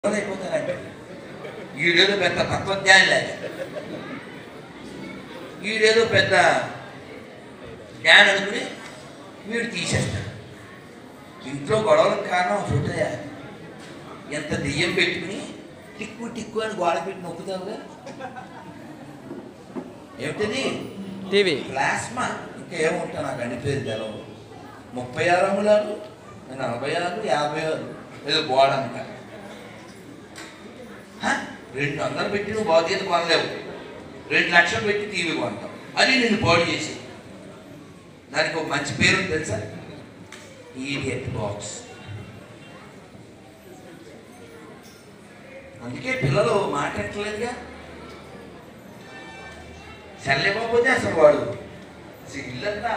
అయిపోతారంటే వీడేదో పెద్ద తత్వజ్ఞాని లేక వీడేదో పెద్ద జ్ఞానం అనుకుని వీడు తీసేస్తాడు ఇంట్లో గొడవలకు కారణం చూడయా ఎంత దెయ్యం పెట్టుకుని టిక్కు టిక్కు అని గోడ పెట్టి నొక్కుతావుగా ఏమిటది టీవీ ప్లాస్మా ఇంకా ఏముంటా నాకు అన్ని పేరు తెలవు ముప్పై ఆరు అంగుళాలు నలభై ఆరు యాభై ఆరు ఏదో గోడ అంట హ? రెండు వందలు పెట్టి నువ్వు భౌతికత కొనలేవు రెండు లక్షలు పెట్టి టీవీ కొంటావు అది నిన్ను పాడు చేసి దానికి ఒక మంచి పేరు ఉంది తెలుసా ఈడియట్ బాక్స్ అందుకే పిల్లలు మాట్లాడలేదుగా చల్లకపోతే అసలు వాడు అసలు ఇల్లంతా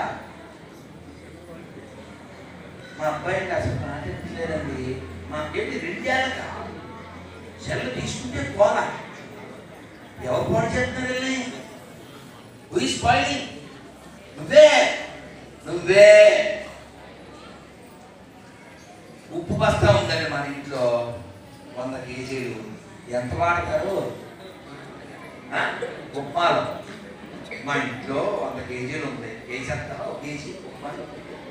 మా అబ్బాయికి అసలు మాట్లాడలేదండి మా ఏంటి రెండు సెల్లు తీసుకుంటే పోలా ఎవరు పాడు చేస్తున్నారు వెళ్ళి హుయిస్ పాయింగ్ నువ్వే నువ్వే ఉప్పు బస్తా ఉందండి మన ఇంట్లో వంద కేజీలు ఎంత వాడతారు ఆ? ఉప్మాలు మా ఇంట్లో వంద కేజీలు ఉంది కేజీ ఎంత ఒక కేజీ ఉప్మాలు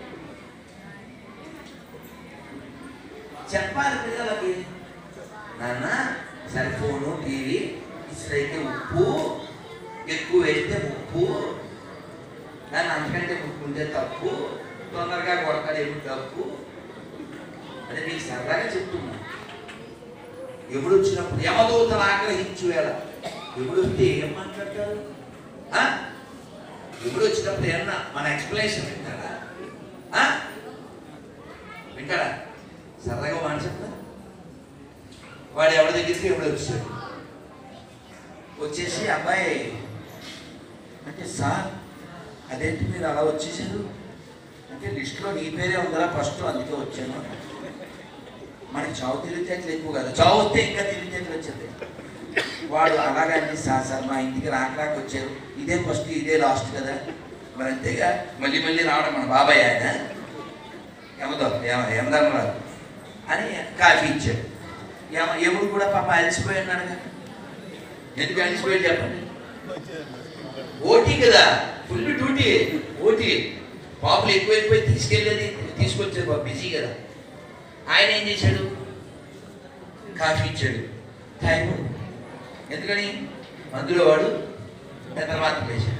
చెప్పాలి పిల్లలకి నాన్న సెల్ ఫోను టీవీ ఇసురైతే ఉప్పు ఎక్కువ వేస్తే ఉప్పు కానీ అంతకంటే ఉప్పు ఉంటే తప్పు తొందరగా కొడతాడేమి తప్పు అని నీకు సరదాగా చెప్తున్నా ఎప్పుడు వచ్చినప్పుడు యమదూతను ఆగ్రహించు వేళ ఎప్పుడు వస్తే ఏం మాట్లాడతారు ఆ? ఎప్పుడు వచ్చినప్పుడు ఏమన్నా మన ఎక్స్ప్లెనేషన్ వింటాడా ఆ? వింటాడా సరదాగా మాట చెప్తా వాడు ఎవరి దగ్గరికి ఎప్పుడు వచ్చాడు వచ్చేసి అబ్బాయి అంటే సార్ అదేంటి మీరు అలా వచ్చేసారు అంటే లిస్టులో నీ పేరే ఉందా ఫస్ట్ అందుకే వచ్చాను మనకి చావు తెలివితేటలు ఎక్కువ కదా చావు వస్తే ఇంకా తెలివితేటలు వచ్చేది వాడు అలాగండి సార్ సార్ మా ఇంటికి రాక రాక వచ్చారు ఇదే ఫస్ట్ ఇదే లాస్ట్ కదా మరి అంతేగా మళ్ళీ మళ్ళీ రావడం మన బాబాయ్ ఆయన యమదో యమధర్మరాజు అని కాఫీ ఇచ్చాడు యమ యముడు కూడా పాప అలసిపోయి ఉన్నాడు కదా ఎందుకు అలసిపోయాడు చెప్పండి ఓటీ కదా ఫుల్ డ్యూటీ ఓటీ పాపులు ఎక్కువైపోయి తీసుకెళ్ళేది తీసుకొచ్చేది పాప బిజీ కదా ఆయన ఏం చేశాడు కాఫీ ఇచ్చాడు తాగిపో ఎందుకని మందులో వాడు నిద్ర మాత్రం చేశాడు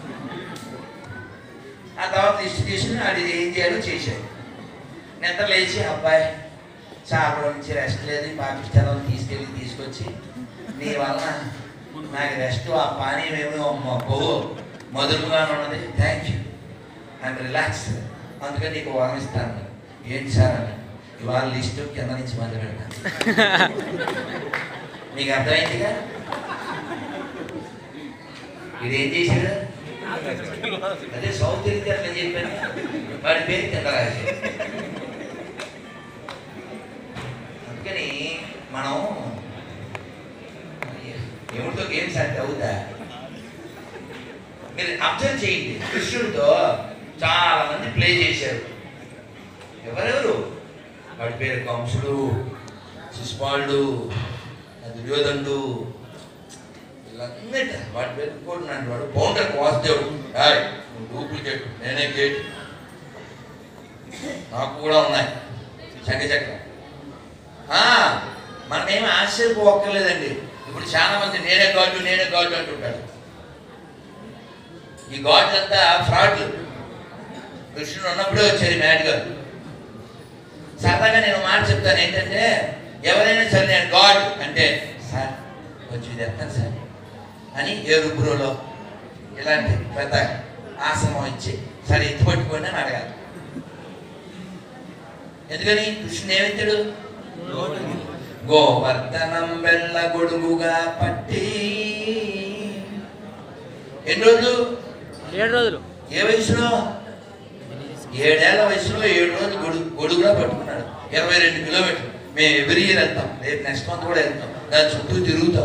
ఆ తర్వాత లిస్ట్ తీసుకుని అది ఏం చేయాలో చేశాడు నిద్ర లేచి అబ్బాయి చాలా నుంచి రెస్ట్ లేదు ఈ పాకిస్తాన్ తీసుకెళ్ళి తీసుకొచ్చి నీ వలన నాకు రెస్ట్ ఆ పానీయం ఏమో బహు మధురముగా ఉన్నది థ్యాంక్ యూ ఐఎమ్ రిలాక్స్ అందుకని నీకు వరం ఇస్తాను ఏంటి సార్ అని ఇవాళ లిస్టు కింద నుంచి మొదలు పెడతాను మీకు అర్థమైందిగా ఇది ఏం చేశాడు అదే సౌత్ తెలియదు అట్లా చెప్పాను వాడి పేరు కింద రాశాడు అందుకని మనం ఎవరితో గేమ్స్ అంటే అవుతా మీరు అబ్జర్వ్ చేయండి కృష్ణుడితో చాలా మంది ప్లే చేశారు ఎవరెవరు వాడి పేరు కంసుడు శిశుపాలుడు దుర్యోధనుడు వీళ్ళందట వాడి పేరు కూడా వాడు బౌండర్ వాసుదేవుడు హాయ్ నువ్వు డూప్లికేట్ నేనే గేట్ నాకు కూడా ఉన్నాయి శంఖచక్రం ఆ, మనమేమి ఆశ్చర్యపోక్కర్లేదండి ఇప్పుడు చాలా మంది నేనే గాడు నేనే గాడు అంటుంటాడు ఈ గాడ్స్ అంతా ఫ్రాడ్లు కృష్ణుడు ఉన్నప్పుడే వచ్చారు మ్యాడ్ గారు సరదాగా నేను ఒక మాట చెప్తాను ఏంటంటే ఎవరైనా సరే నేను గాడ్ అంటే సార్ కొంచెం ఇది ఎత్తాను సార్ అని ఏరుపురులో ఇలాంటి పెద్ద ఆశ్రమం ఇచ్చి సరే ఎత్తి పట్టుకోండి అని అడగాలి ఎందుకని కృష్ణుడు ఏమిచ్చాడు గోవర్ధనం వెళ్ళ గొడుగుగా పట్టి ఎన్ని రోజులు ఏడు రోజులు ఏ వయసులో ఏడేళ్ల వయసులో ఏడు రోజులు గొడుగు గొడుగులా పట్టుకున్నాడు ఇరవై రెండు కిలోమీటర్లు మేము ఎవ్రీ ఇయర్ వెళ్తాం రేపు నెక్స్ట్ మంత్ కూడా వెళ్తాం దాని చుట్టూ తిరుగుతాం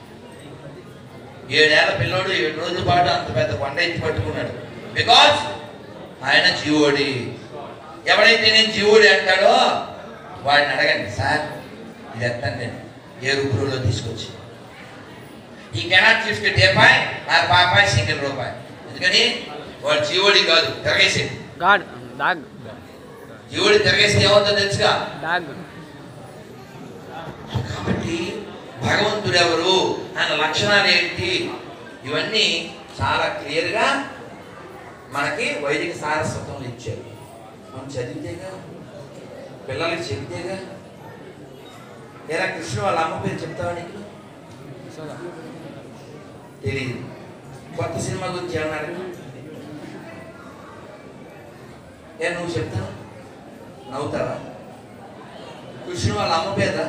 ఏడేళ్ల పిల్లోడు ఏడు రోజుల పాటు అంత పెద్ద కొండ ఎత్తి పట్టుకున్నాడు బికాస్ ఆయన జీవోడి ఎవడైతే నేను జీవుడు అంటాడో వాడిని అడగండి సార్ ఇది ఎత్తాను నేను ఏ రూపంలో తీసుకొచ్చి ఈ కెనాట్ లిఫ్ట్ డేపాయ్ నా పాపాయ్ సింగిల్ రూపాయి ఎందుకని వాడు జీవుడి కాదు తిరగేసేది గాడ్ డాగ్ జీవుడి తిరగేస్తే ఏమవుతుందో తెలుసుగా డాగ్ కాబట్టి భగవంతుడు ఎవరు ఆయన లక్షణాలు ఏంటి ఇవన్నీ చాలా క్లియర్గా మనకి వైదిక సారస్వతంలో ఇచ్చారు మనం చదివితేగా పిల్లలకి చెబితేగా లేదా కృష్ణ వాళ్ళ అమ్మ పేరు చెప్తావా నీకు తెలియదు కొత్త సినిమా గురించి ఏమన్నాడు ఏ నువ్వు చెప్తావా నవ్వుతావా కృష్ణ వాళ్ళ అమ్మ పేరా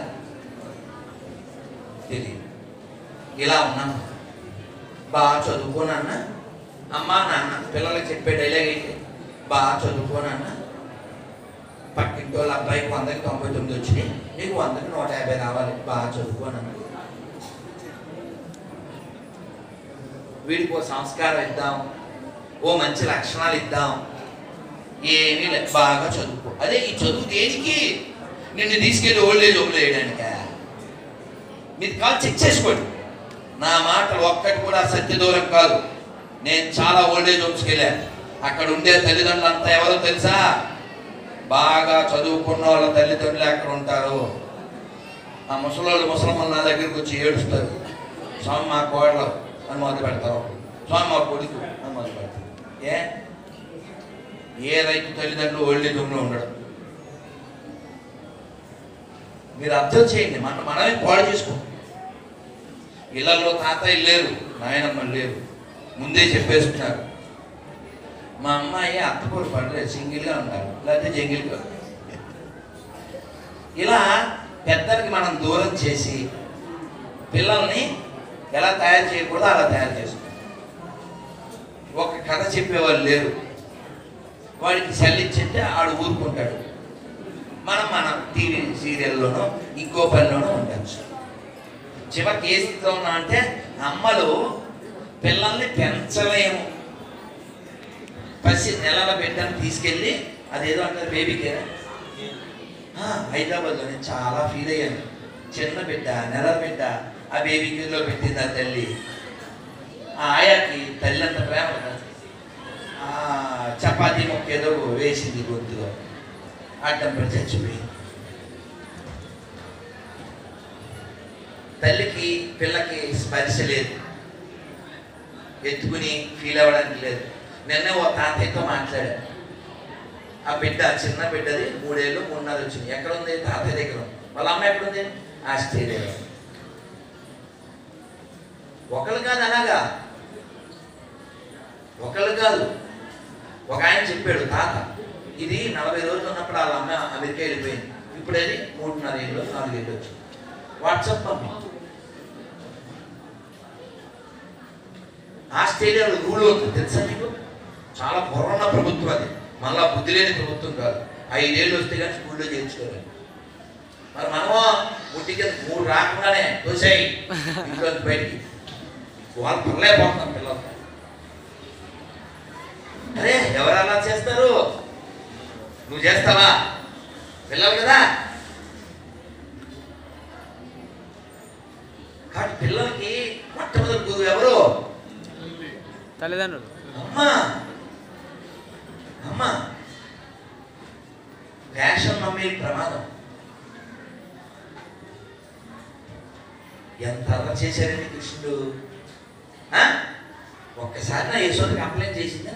తెలియదు ఇలా ఉన్నాను బాగా చదువుకోనన్న అమ్మా నాన్న పిల్లలకి చెప్పే డైలాగ్ ఏంటి బాగా చదువుకోనన్న పక్కింటి వాళ్ళ అబ్బాయికి వందకి తొంభై తొమ్మిది వచ్చినాయి నీకు వందకి నూట యాభై రావాలి బాగా చదువుకోనన్న వీడికి ఓ సంస్కారం ఇద్దాం ఓ మంచి లక్షణాలు ఇద్దాం ఏమీ లేదు బాగా చదువుకో అదే ఈ చదువు దేనికి నిన్ను తీసుకెళ్ళి ఓల్డ్ ఏజ్ హోమ్లో వేయడానికా మీరు కాల్ చెక్ చేసుకోండి నా మాటలు ఒక్కటి కూడా సత్య దూరం కాదు నేను చాలా ఓల్డేజ్ హోమ్స్కి వెళ్ళాను అక్కడ ఉండే తల్లిదండ్రులు అంతా ఎవరో తెలుసా బాగా చదువుకున్న వాళ్ళ తల్లిదండ్రులు అక్కడ ఉంటారు ఆ ముసలోళ్ళు ముసలమ్మలు నా దగ్గరికి వచ్చి ఏడుస్తారు స్వామి మా కోడలు అని మొదలు పెడతారు స్వామి మా కొడుకు అని మొదలు పెడతారు ఏ ఏ రైతు తల్లిదండ్రులు ఓల్డేజ్ హోమ్లో ఉండడం మీరు అర్థం చేయండి మన మనమే పాడు చేసుకో ఇళ్లలో తాతయ్య లేరు నాయనమ్మలు లేరు ముందే చెప్పేస్తున్నారు మా అమ్మాయి అత్తకూరు పడలేదు సింగిల్గా ఉంటారు లేకపోతే జంగిల్గా ఇలా పెద్దలకి మనం దూరం చేసి పిల్లల్ని ఎలా తయారు చేయకూడదో అలా తయారు చేస్తాం ఒక కథ చెప్పేవాళ్ళు లేరు వాడికి సెల్లిచ్చింటే ఆడు ఊరుకుంటాడు మనం మన టీవీ సీరియల్లోనో ఇంకో పనిలోనో ఉండొచ్చు చివరికి ఏ స్థితిలో ఉన్నా అంటే అమ్మలు పిల్లల్ని పెంచలేము పసి నెలల బిడ్డను తీసుకెళ్ళి అదేదో అంటారు బేబీ కేర్ హైదరాబాద్లో నేను చాలా ఫీల్ అయ్యాను చిన్న బిడ్డ నెల బిడ్డ ఆ బేబీ కేర్లో పెట్టింది ఆ తల్లి ఆ ఆయాకి తల్లి అంత ప్రేమ కదా. ఆ చపాతీ మొక్క ఏదో వేసింది గొంతులో అడ్డం పడి చచ్చిపోయింది తల్లికి పిల్లకి స్పర్శ లేదు ఎత్తుకుని ఫీల్ అవ్వడానికి లేదు నిన్న ఓ తాతయ్యతో మాట్లాడా ఆ బిడ్డ చిన్న బిడ్డది మూడేళ్ళు మూడున్నర వచ్చింది ఎక్కడ ఉంది తాతయ్య దగ్గర ఉంది. వాళ్ళ అమ్మ ఎక్కడ ఉంది ఆస్ట్రేలియాలో ఒకళ్ళు కాదు అలాగా ఒకళ్ళు కాదు ఒక ఆయన చెప్పాడు తాత ఇది నలభై రోజులు ఉన్నప్పుడు వాళ్ళ అమ్మ అమెరికా వెళ్ళిపోయింది ఇప్పుడు అది మూడున్నర ఏళ్ళు నాలుగు ఏళ్ళు వచ్చింది వాట్సాప్ పంపి ఆస్ట్రేలియాలో రూల్ ఉంది తెలుసా మీకు చాలా పురాణ ప్రభుత్వం అది మళ్ళా బుద్ధి లేని ప్రభుత్వం కాదు ఐదేళ్ళు వస్తే కానీ స్కూల్లో చేర్చుకోవాలి మరి మనము ముట్టికి మూడు రాకుండానే తోసాయి ఇంట్లో నుంచి బయటికి వాళ్ళు పర్లేకపోతున్నాం పిల్లలు అరే ఎవరు అలా చేస్తారు నువ్వు చేస్తావా పిల్లలు కదా కాబట్టి పిల్లలకి మొట్టమొదటి గురువు ఎవరు తల్లిదండ్రులు అమ్మా అమ్మా వేషం నమ్మే ప్రమాదం ఎంత అల్లరి చేశారండి కృష్ణుడు ఆ? ఒక్కసారి నా యశోద కంప్లైంట్ చేసిందా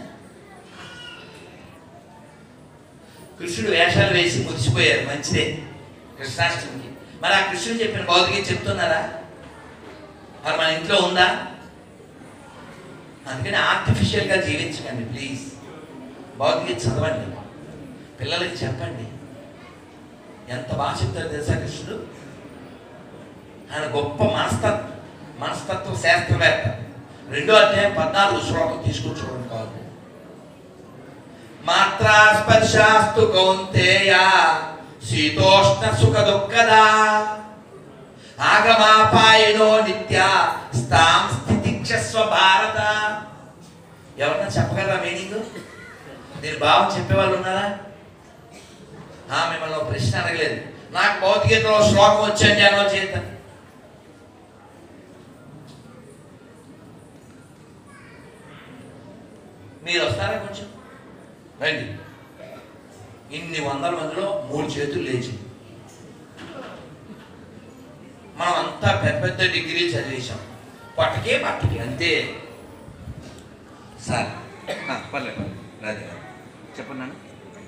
కృష్ణుడు వేషాలు వేసి మురిసిపోయారు మంచిదే కృష్ణాష్టమికి మరి ఆ కృష్ణుడు చెప్పిన భౌతిక చెప్తున్నారా మరి మన ఇంట్లో ఉందా అందుకని ఆర్టిఫిషియల్గా జీవించకండి ప్లీజ్ భౌతిక చదవండి పిల్లలకి చెప్పండి ఎంత బాగా చెప్తారు తెలుసా కృష్ణుడు ఆయన గొప్ప మనస్తత్వ మనస్తత్వ శాస్త్రవేత్త రెండో అధ్యాయం పద్నాలుగు శ్లోకం తీసుకొని చూడండి కావాలి మాత్రా స్పర్శాస్తు కౌంతేయ శీతోష్ణ సుఖ దుఃఖదా ఆగమాపాయనో నిత్య స్థాం స్థితిక్షస్వ భారత ఎవరన్నా చెప్పగలరా మీనింగ్ నేను భావం చెప్పేవాళ్ళు ఉన్నారా ఆ, మిమ్మల్ని ఒక ప్రశ్న అడగలేదు నాకు భౌతికతలో శ్లోకం వచ్చాను ధ్యానం చేద్దాం మీరు వస్తారా కొంచెం రండి ఇన్ని వందల మందిలో మూడు చేతులు లేచి మనం అంతా పెద్ద పెద్ద డిగ్రీలు చదివేశాం పట్టకే పట్టకి అంతే సార్ ఆ, పర్లేదు పర్లేదు రాజు గారు చెప్పండి నాన్న.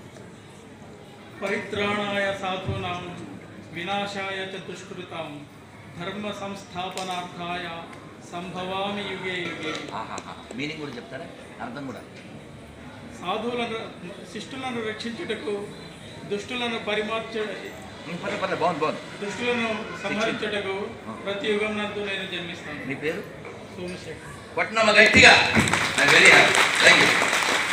పరిత్రాణాయ సాధూనాం వినాశాయ చ దుష్కృతాం ధర్మ సంస్థాపనార్థాయ సంభవామి యుగే యుగే ఆహాహా. మీనింగ్ కూడా చెప్తారా అర్థం కూడా సాధువులను శిష్టులను రక్షించుటకు దుష్టులను పరిమార్చ ఉం, పర్లేదు పర్లేదు బాగుంది బాగుంది దుష్టులను సంహరించుటకు ప్రతి యుగం నందు నేను జన్మిస్తాను మీ పేరు సోమశేఖర్ కొట్టనమ్మ గట్టిగా వెరీ థ్యాంక్ యూ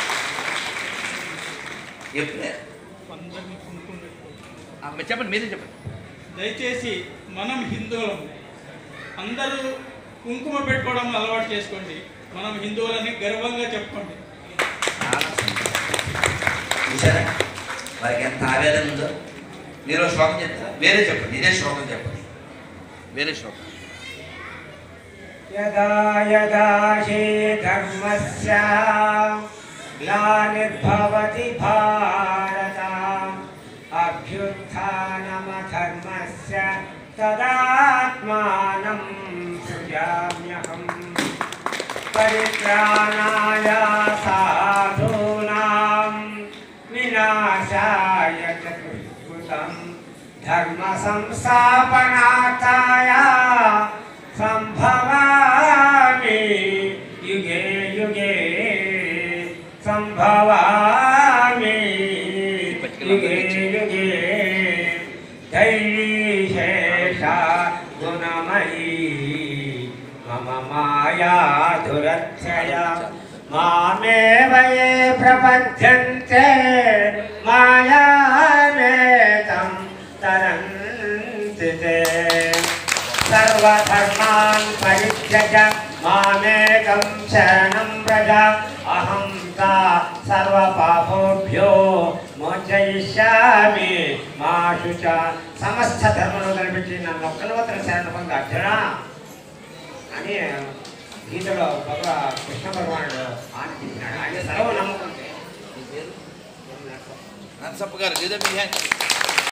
ఎప్పుడే అందరినీ కుంకుమ పెట్టుకో. ఆ, మీరు చెప్పండి మీరే చెప్పండి దయచేసి మనం హిందువులం అందరూ కుంకుమ పెట్టుకోవడం అలవాటు చేసుకోండి మనం హిందువులని గర్వంగా చెప్పుకోండి చాలా సంతోషం. చూసారా వారికి ఎంత ఆవేదన ఉందో మీరు ఒక శ్లోకం చెప్తారా వేరే చెప్పండి ఇదే శ్లోకం చెప్పండి వేరే శ్లోకం यदा यदा हि धर्मस्य ग्लानिर्भवति भारत अभ्युत्थानमधर्मस्य तदात्मानं सृजाम्यहम् परित्राणाय साधूनां विनाशाय च दुष्कृतं धर्मसंस्थापनार्थाय सम्भवामि युगे युगे सम्भवामि युगे युगे दैवीशेषा गुणमयी मम माया दुरत्यय मामेव ये प्रपद्यन्ते मायामेतं तरन्ति ते सर्वधर्मान् परित्यज मामेकं शरणं व्रज अहं ता सर्वपापोभ्यो మోచయిష్యామి మా శుచ సమస్త ధర్మను కనిపించి నన్ను ఒక్కనవతర శరణ పొంది అర్జున అని గీతలో భగవ కృష్ణ భగవానుడు ఆనందించినాడు ఆయన సర్వ నమ్మకం మీ పేరు నరసప్ప గారు లేదా మీ హ్యాండ్